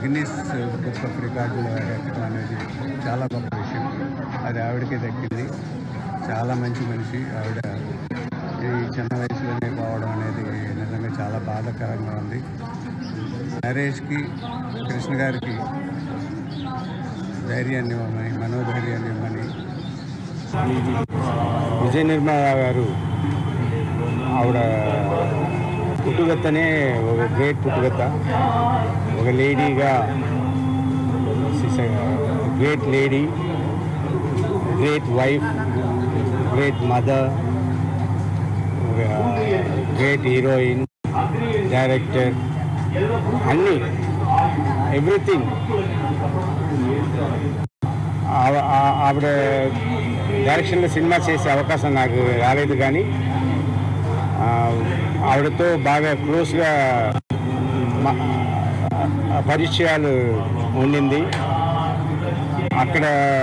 Guinness book of రికార్డులో ఎక్కడం అనేది చాలా గొప్ప విషయం అది ఆవిడకే దక్కింది చాలా మంచి మనిషి ఆవిడ ఈ చిన్న వయసులోనే పోవడం అనేది నిజంగా చాలా బాధాకరంగా ఉంది నరేష్కి కృష్ణ గారికి ధైర్యాన్ని ఇవ్వమని మనోధైర్యాన్ని ఇవ్వమని విజయ నిర్మల గారు ఆవిడ పుట్టుగత్తనే ఒక గ్రేట్ పుట్టుగత్త ఒక లేడీగా great lady great wife great mother great heroine director అన్నీ ఎవ్రీథింగ్ ఆవ- ఆ- ఆవిడ డైరెక్షన్లో సినిమా చేసే అవకాశం నాకు రాలేదు కానీ ఆ, ఆవిడతో బాగా క్లోజ్గా మ- ఆ, పరిచయాలు ఉండింది అక్కడ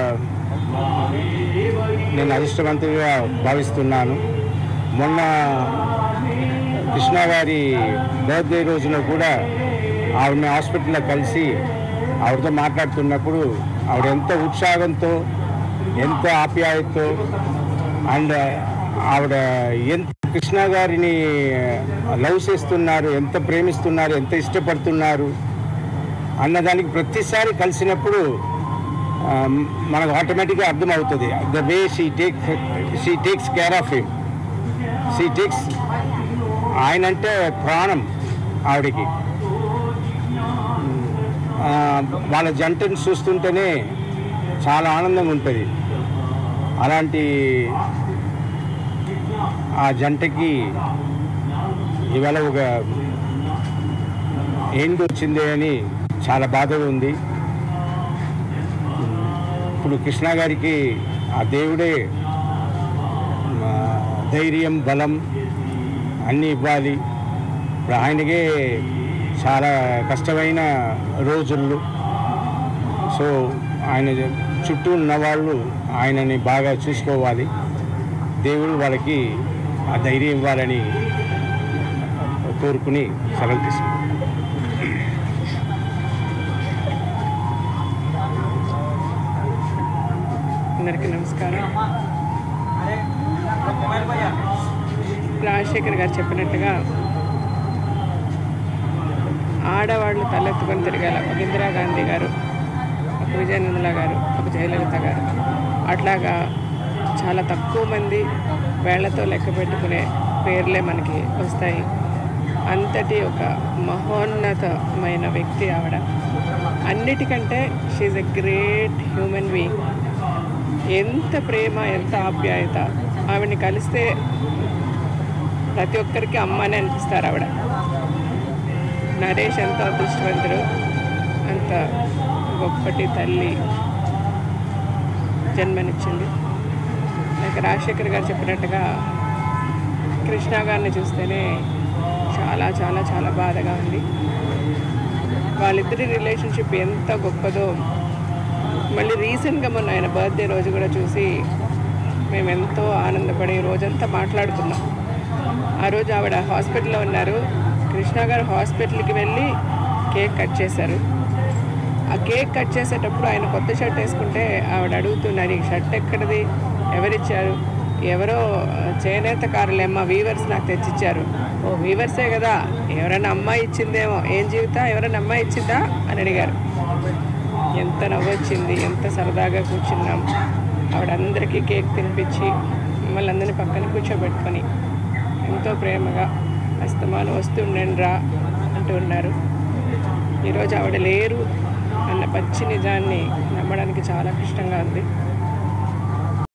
నేను అదృష్టవంతుడిగా భావిస్తున్నాను మొన్న కృష్ణ గారి బర్త్డే రోజున కూడా ఆవిడని హాస్పిటల్లో కలిసి ఆవిడతో మాట్లాడుతున్నప్పుడు ఆవిడ ఎంత ఉత్సాహంతో ఎంత ఆప్యాయతతో అండ్ ఆవిడ ఎంత కృష్ణ గారిని లవ్ చేస్తున్నారు ఎంత ప్రేమిస్తున్నారు ఎంత ఇష్టపడుతున్నారు అన్నదానికి ప్రతిసారి కలిసినప్పుడు ఆ, మనకు ఆటోమేటిక్గా అర్థమవుతుంది the way she take she takes care of him she takes ఆయన అంటే ప్రాణం ఆవిడకి ఆ, వాళ్ళ జంటను చూస్తుంటేనే చాలా ఆనందంగా ఉంటుంది అలాంటి ఆ జంటకి ఇవాళ ఒక ఏంటి వచ్చింది అని చాలా బాధగా ఉంది ఇప్పుడు కృష్ణ గారికి ఆ దేవుడే ఆ, ధైర్యం బలం అన్నీ ఇవ్వాలి ఇప్పుడు ఆయనకే చాలా కష్టమైన రోజులు సో ఆయన చుట్టూ ఉన్న వాళ్ళు ఆయనని బాగా చూసుకోవాలి దేవుడు వాళ్ళకి ఆ ధైర్యం ఇవ్వాలని కోరుకుని సెలవు తీసుకుంటాం అందరికీ నమస్కారం రాజశేఖర్ గారు చెప్పినట్టుగా ఆడవాళ్ళు తలెత్తుకొని తిరగాల ఒక ఇందిరాగాంధీ గారు ఒక విజయ నిర్మల గారు ఒక జయలలిత గారు అట్లాగా చాలా తక్కువ మంది వేళ్లతో లెక్క పెట్టుకునే పేర్లే మనకి వస్తాయి అంతటి ఒక మహోన్నతమైన వ్యక్తి ఆవిడ అన్నిటికంటే she a great human being ఎంత ప్రేమ ఎంత ఆప్యాయత ఆవిడని కలిస్తే ప్రతి ఒక్కరికి అమ్మనే అనిపిస్తారు ఆవిడ నరేష్ ఎంతో అదృష్టవంతుడు అంత గొప్పటి తల్లి జన్మనిచ్చింది నాకు రాజశేఖర్ గారు చెప్పినట్టుగా కృష్ణ గారిని చూస్తేనే చాలా చాలా చాలా బాధగా ఉంది వాళ్ళిద్దరి రిలేషన్షిప్ ఎంత గొప్పదో మళ్ళీ రీసెంట్గా మొన్న ఆయన బర్త్డే రోజు కూడా చూసి మేము ఎంతో ఆనందపడి రోజంతా మాట్లాడుకున్నాం ఆ రోజు ఆవిడ హాస్పిటల్లో ఉన్నారు కృష్ణ గారు హాస్పిటల్కి వెళ్ళి కేక్ కట్ చేశారు ఆ కేక్ కట్ చేసేటప్పుడు ఆయన కొత్త షర్ట్ వేసుకుంటే ఆవిడ అడుగుతున్నారు ఈ షర్ట్ ఎక్కడిది ఎవరిచ్చారు ఎవరో చేనేత కారులేమ్మ వీవర్స్ నాకు తెచ్చిచ్చారు ఓ వీవర్సే కదా ఎవరైనా అమ్మాయి ఇచ్చిందేమో ఏం జీవితా ఎవరైనా అమ్మాయి ఇచ్చిందా అని అడిగారు ఎంత నవ్వొచ్చింది ఎంత సరదాగా కూర్చున్నాం ఆవిడ అందరికీ కేక్ తినిపించి మమ్మల్ని అందరినీ పక్కన కూర్చోబెట్టుకొని ఎంతో ప్రేమగా అస్తమానం వస్తుండండి రా అంటూ ఉన్నారు ఈరోజు ఆవిడ లేరు అన్న పచ్చి నిజాన్ని నమ్మడానికి చాలా కష్టంగా ఉంది